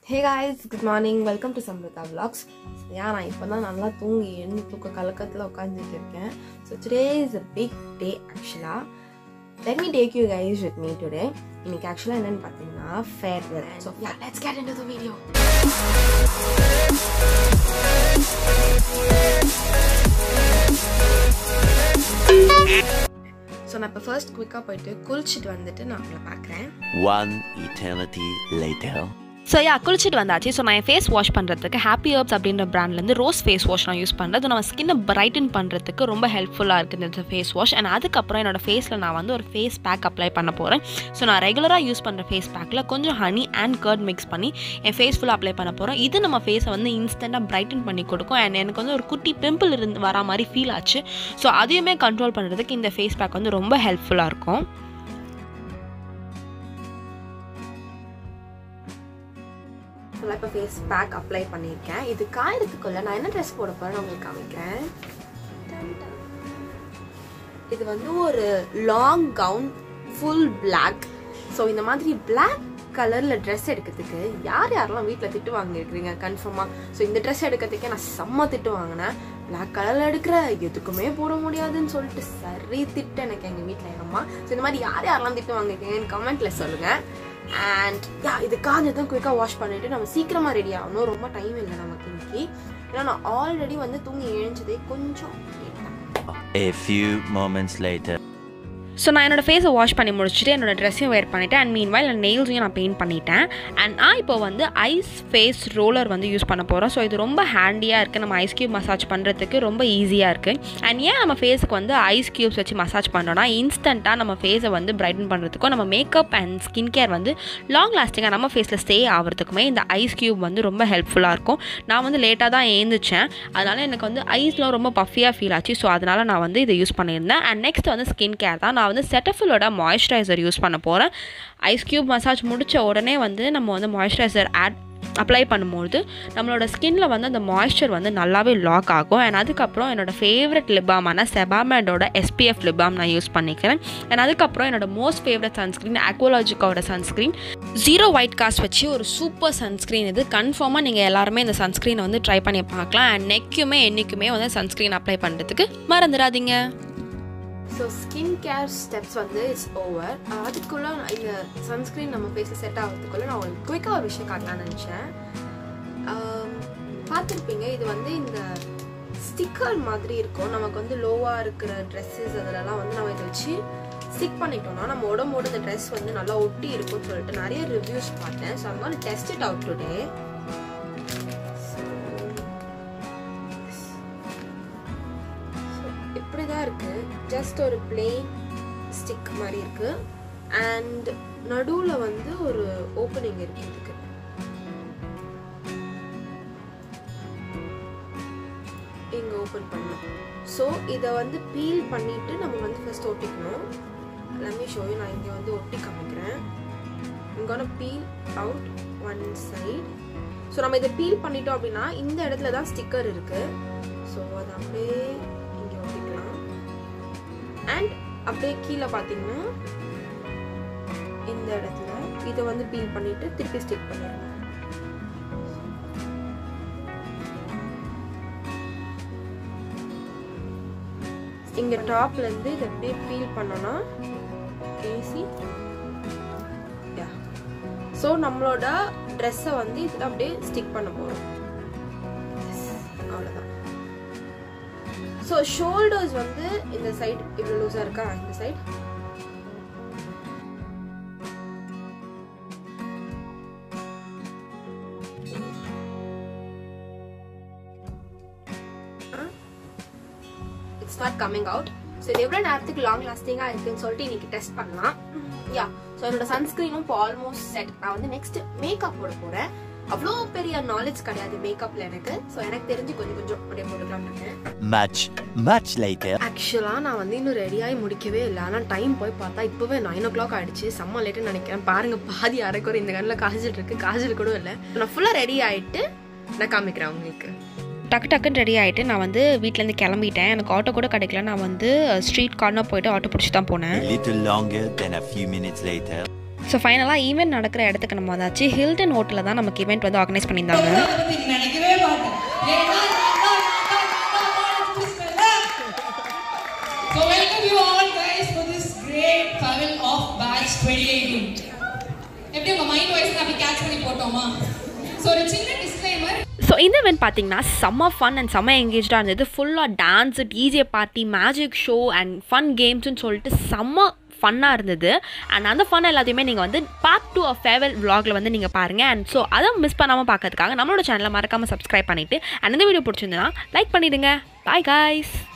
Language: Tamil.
Hey guys good morning welcome to Samrudha vlogs yeah நான் இப்போ தான் நல்லா தூங்கி எழுந்து தூக்க கலக்கத்தில் உட்காந்துட்டு இருக்கேன் so today is a big day ஆக்சுவலாக let me take you guys with me today இன்னைக்கு ஆக்சுவலாக என்னன்னு பார்த்தீங்கன்னா farewell so yeah let's get into the video so நான் இப்போ ஃபர்ஸ்ட் குயிக்காக போயிட்டு குளிச்சுட்டு வந்துட்டு நான் உங்களை பார்க்குறேன் One eternity later. So yeah குளிச்சுட்டு வந்தாச்சு ஸோ நான் என் ஃபேஸ் வாஷ் பண்ணுறதுக்கு ஹாப்பி ஹர்ப்ஸ் அப்படின்ற பிராண்ட்லேருந்து ரோஸ் ஃபேஸ் வாஷ் நான் யூஸ் பண்ணுறது நம்ம ஸ்கின்னை பிரைட்டன் பண்ணுறதுக்கு ரொம்ப ஹெல்ப்ஃபுல்லாக இருக்குது இந்த ஃபேஸ் வாஷ் அண்ட் அதுக்கப்புறம் என்னோட ஃபேஸில் நான் வந்து ஒரு ஃபேஸ் பேக் அப்ளை பண்ண போகிறேன் ஸோ நான் ரெகுலராக யூஸ் பண்ணுற ஃபேஸ் பேக்கில் கொஞ்சம் ஹனி அண்ட் கர்ட் மிக்ஸ் பண்ணி என் ஃபேஸ் ஃபுல்லாக அப்ளை பண்ண போகிறோம் இது நம்ம ஃபேஸை வந்து இன்ஸ்டண்ட்டாக பிரைட்டன் பண்ணி கொடுக்கும் அண்ட் எனக்கு வந்து ஒரு குட்டி பிம்பிள் இருந்து வரா மாதிரி ஃபீல் ஆச்சு ஸோ அதையுமே கண்ட்ரோல் பண்ணுறதுக்கு இந்த ஃபேஸ் பேக் வந்து ரொம்ப ஹெல்ப்ஃபுல்லாக இருக்கும் ஃபுல்லாக இப்போ ஃபேஸ் பேக் அப்ளை பண்ணியிருக்கேன் இது காயறதுக்குள்ள நான் என்ன ட்ரெஸ் போட போகிறேன் உங்களுக்கு காமிக்கிறேன் இது வந்து ஒரு long gown full black so இந்த மாதிரி black கலரில் ட்ரெஸ் எடுக்கிறதுக்கு யார் யாரெல்லாம் வீட்டில் திட்டு வாங்கியிருக்கிறீங்க கன்ஃபார்மாக ஸோ இந்த ட்ரெஸ் எடுக்கிறதுக்கே நான் செம்ம திட்டு வாங்கினேன் black கலரில் எடுக்கிற எதுக்குமே போட முடியாதுன்னு சொல்லிட்டு சரி திட்டு எனக்கு எங்கள் வீட்டில் எங்கள் அம்மா ஸோ இந்த மாதிரி யார் யாரெல்லாம் திட்டு வாங்கியிருக்கீங்கன்னு கமெண்ட்டில் சொல்லுங்கள் அண்ட் யா இது காஞ்சதும் குயிக்காக வாஷ் பண்ணிட்டு நம்ம சீக்கிரமா ரெடி ஆகணும் ரொம்ப டைம் இல்லை நமக்கு இன்னைக்கு ஏன்னா நான் ஆல்ரெடி வந்து தூங்கி எழுந்ததே கொஞ்சம் late தான். A few moments later. So நான் என்னோட ஃபேஸை வாஷ் பண்ணி முடிச்சுட்டு என்னோட ட்ரெஸ்ஸையும் வேர் பண்ணிவிட்டேன் அண்ட் மீன் வைல் நெயில்ஸையும் நான் பெயிண்ட் பண்ணிட்டேன் அண்ட் நான் இப்போ வந்து ஐஸ் ஃபேஸ் ரோலர் வந்து யூஸ் பண்ண போகிறோம் ஸோ இது ரொம்ப ஹேண்டியாக இருக்குது நம்ம ஐஸ் க்யூப் மசாஜ் பண்ணுறதுக்கு ரொம்ப ஈஸியாக இருக்குது அண்ட் ஏன் நம்ம ஃபேஸுக்கு வந்து ஐஸ் க்யூப்ஸ் வச்சு மசாஜ் பண்ணுறோன்னா இன்ஸ்டண்ட்டாக நம்ம ஃபேஸை வந்து பிரைட்டன் பண்ணுறதுக்கும் நம்ம மேக்கப் அண்ட் ஸ்கின் கேர் வந்து லாங் லாஸ்டிங்காக நம்ம ஃபேஸில் ஸ்டே ஆகிறதுக்குமே இந்த ஐஸ் க்யூப் வந்து ரொம்ப ஹெல்ப்ஃபுல்லாக இருக்கும் நான் வந்து லேட்டாக தான் ஏந்துச்சேன் அதனால் எனக்கு வந்து ஐஸ்லாம் ரொம்ப பஃபியாக ஃபீல் ஆச்சு ஸோ அதனால் நான் வந்து இதை யூஸ் பண்ணியிருந்தேன் அண்ட் நெக்ஸ்ட் வந்து ஸ்கின் கேர் தான் நான் வந்து செட்டஃபிலோட மாய்ஸ்சரைசர் யூஸ் பண்ண போகிறேன் ஐஸ் க்யூப் மசாஜ் முடித்த உடனே வந்து நம்ம வந்து மாய்ஸ்சரைசர் ஆட் அப்ளை பண்ணும்போது நம்மளோட ஸ்கின்ல வந்து அந்த மாய்ஸ்சர் வந்து நல்லாவே லாக் ஆகும் அண்ட் அதுக்கப்புறம் என்னோட ஃபேவரட் லிபாமான செபாமேடோட எஸ்பிஎஃப் லிபாம் நான் யூஸ் பண்ணிக்கிறேன் அண்ட் அதுக்கப்புறம் என்னோட மோஸ்ட் ஃபேவரட் சன்ஸ்க்ரீன் ஆக்வாலஜிக்கோட சன்ஸ்க்ரீன் ஜீரோ ஒயிட் காஸ்ட் வச்சு ஒரு சூப்பர் சன்ஸ்க்ரீன் இது கன்ஃபார்மாக நீங்கள் எல்லாருமே இந்த சன்ஸ்க்ரீனை வந்து ட்ரை பண்ணி பார்க்கலாம் அண்ட் நெக்குமே என்றைக்குமே வந்து சன்ஸ்க்ரீன் அப்ளை பண்ணுறதுக்கு மறந்துடாதீங்க ஸோ ஸ்கின் கேர் ஸ்டெப்ஸ் வந்து இட்ஸ் ஓவர் அதுக்குள்ள நான் இந்த சன்ஸ்க்ரீன் நம்ம ஃபேஸில் செட் ஆகிறதுக்குள்ள நான் உங்களுக்கு குயிக்காக ஒரு விஷயம் காட்டலாம்னு நினச்சேன் பார்த்துருப்பீங்க இது வந்து இந்த ஸ்டிக்கர் மாதிரி இருக்கும் நமக்கு வந்து லோவாக இருக்கிற ட்ரெஸ்ஸஸ் அதிலலாம் வந்து நம்ம இதை வச்சு ஸ்டிக் பண்ணிட்டோம்னா நம்ம உடம்போட இந்த ட்ரெஸ் வந்து நல்லா ஒட்டி இருக்கும்னு சொல்லிட்டு நிறைய ரிவ்யூஸ் பார்த்தேன் so I'm test it out today இப்படி தான் இருக்கு ஜஸ்ட் ஒரு பிளெயின் ஸ்டிக் மாதிரி இருக்கு அண்ட் நடுவில் வந்து ஒரு ஓப்பனிங் இருக்கு இதுக்கு இங்க ஓப்பன் பண்ணணும் ஸோ இதை வந்து பீல் பண்ணிட்டு நம்ம வந்து ஃபர்ஸ்ட் ஒட்டிக்கணும் எல்லாமே ஷோயும் நான் இங்கே வந்து ஒட்டி காமிக்கிறேன் இங்கே peel out one side so நம்ம இதை பீல் பண்ணிட்டோம் அப்படின்னா இந்த இடத்துல தான் ஸ்டிக்கர் இருக்கு ஸோ அதை அப்படியே இங்கே ஒட்டிக்கலாம் அண்ட் அப்படியே கீழே பார்த்தீங்கன்னா இந்த இடத்துல இதை வந்து பீல் பண்ணிட்டு திருப்பி ஸ்டிக் பண்ணிடணும் இங்க டாப்ல இருந்து இதை அப்படியே பீல் பண்ணோம்னா ஏசி ஸோ நம்மளோட ட்ரெஸ்ஸை வந்து இதில் அப்படியே ஸ்டிக் பண்ண போகிறோம் அவ்வளோதான் ஸோ ஷோல்டர்ஸ் வந்து இந்த சைடு இவ்வளோ லூஸாக இருக்கா இந்த side it's not coming out so இது எவ்வளோ நேரத்துக்கு லாங் லாஸ்டிங்காக இருக்குன்னு சொல்லிட்டு இன்னைக்கு டெஸ்ட் பண்ணலாம் யா ஸோ என்னோட சன்ஸ்க்ரீனும் இப்போ ஆல்மோஸ்ட் செட் நான் வந்து நெக்ஸ்ட் மேக்கப் போட போகிறேன் அவ்வளோ பெரிய நாலேஜ் கிடையாது மேக்கப்ல எனக்கு ஸோ எனக்கு தெரிஞ்சு கொஞ்சம் கொஞ்சம் அப்படியே போட்டுக்கலாம்னு இருக்கேன் Much, much later. ஆக்சுவலாக நான் வந்து இன்னும் ரெடியாகி முடிக்கவே இல்லை ஆனால் டைம் போய் பார்த்தா இப்போவே நைன் ஓ கிளாக் ஆயிடுச்சு செம்ம லேட்டுன்னு நினைக்கிறேன் பாருங்க பாதி அரைக்குறை இந்த கண்ணில் காய்ச்சல் இருக்கு காய்ச்சல் கூட இல்லை நான் ஃபுல்லாக ரெடி ஆயிட்டு நான் காமிக்கிறேன் உங்களுக்கு டக்கு டக்குன்னு ரெடி ஆகிட்டு நான் வந்து வீட்டிலேருந்து கிளம்பிட்டேன் எனக்கு ஆட்டோ கூட கிடைக்கல நான் வந்து ஸ்ட்ரீட் கார்னர் போயிட்டு ஆட்டோ பிடிச்சி தான் போனேன் A little longer than a few minutes later. So ஃபைனலாக ஈவெண்ட் நடக்கிற இடத்துக்கு நம்ம வந்தாச்சு ஹில்டன் ஹோட்டலில் தான் நமக்கு ஈவெண்ட் வந்து ஆர்கனைஸ் பண்ணியிருந்தாங்க அதை பத்தி நீ நினைக்கவே மாட்டேன் ஏன்னா நான் தான், நான் தான், நான் தான், நான் புடிச்சிட்டேன்ல. So welcome you all guys for this great travel of batch 2018. எப்படி உங்க மைண்ட் வாய்ஸ் அப்படி கேட்ச் பண்ணி போட்டோமா ஸோ ஒரு சின்ன டிஸ்க்ளைமர் ஸோ இந்த event பார்த்தீங்கன்னா செம்ம ஃபன் அண்ட் செம்ம எங்கேஜாக இருந்தது ஃபுல்லாக dance DJ party magic show and fun கேம்ஸ்னு சொல்லிட்டு செம்ம ஃபன்னாக இருந்தது அண்ட் அந்த ஃபன் எல்லாத்தையுமே நீங்கள் வந்து பார்ட் டூ ஆஃப் ஃபேவல் vlogல வந்து நீங்கள் பாருங்கள் அண்ட் ஸோ அதை மிஸ் பண்ணாமல் பார்க்கறதுக்காக நம்மளோட சேனலை மறக்காமல் சப்ஸ்கிரைப் பண்ணிவிட்டு அண்ட் இந்த வீடியோ பிடிச்சிருந்ததுன்னா லைக் பண்ணிடுங்க பாய் guys